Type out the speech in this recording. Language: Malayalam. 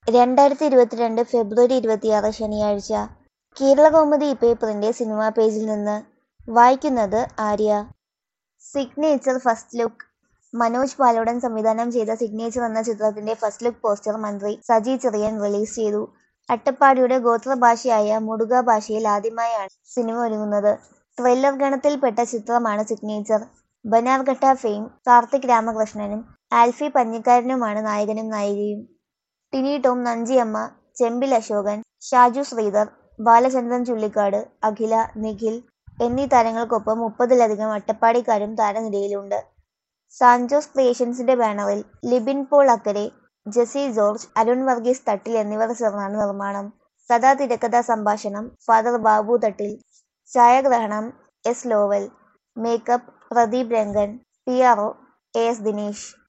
രണ്ടായിരത്തി ഇരുപത്തിരണ്ട് ഫെബ്രുവരി ഇരുപത്തിയാറ് ശനിയാഴ്ച കേരളകൗമുദി പേപ്പറിന്റെ സിനിമാ പേജിൽ നിന്ന് വായിക്കുന്നത് Arya Signature first look Manoj Palodan സംവിധാനം ചെയ്ത സിഗ്നേച്ചർ എന്ന ചിത്രത്തിന്റെ ഫസ്റ്റ് ലുക്ക് പോസ്റ്റർ മന്ത്രി സജി ചെറിയാൻ റിലീസ് ചെയ്തു അട്ടപ്പാടിയുടെ ഗോത്രഭാഷയായ മുടുക ഭാഷയിൽ ആദ്യമായാണ് സിനിമ ഒരുങ്ങുന്നത് ത്രില്ലർ ഗണത്തിൽപ്പെട്ട ചിത്രമാണ് സിഗ്നേച്ചർ ബനാർഘട്ട ഫെയിം കാർത്തിക് രാമകൃഷ്ണനും ആൽഫി പഞ്ഞിക്കാരനുമാണ് നായകനും നായികയും ടിനി ടോം നഞ്ചിയമ്മ ചെമ്പിൽ അശോകൻ ഷാജു ശ്രീധർ ബാലചന്ദ്രൻ ചുള്ളിക്കാട് അഖില നിഖിൽ എന്നീ താരങ്ങൾക്കൊപ്പം മുപ്പതിലധികം അട്ടപ്പാടിക്കാരും താരനിരയിലുണ്ട് സാൻജോസ് ക്രിയേഷൻസിന്റെ ബാനറിൽ ലിബിൻ പോൾ അക്കരെ ജെസി ജോർജ് അരുൺ വർഗീസ് തട്ടിൽ എന്നിവർ ചേർന്നാണ് നിർമ്മാണം കഥാ തിരക്കഥാ സംഭാഷണം ഫാദർ ബാബു തട്ടിൽ ഛായാഗ്രഹണം S Lovel makeup Pradeep Rangan P R O A S Dinesh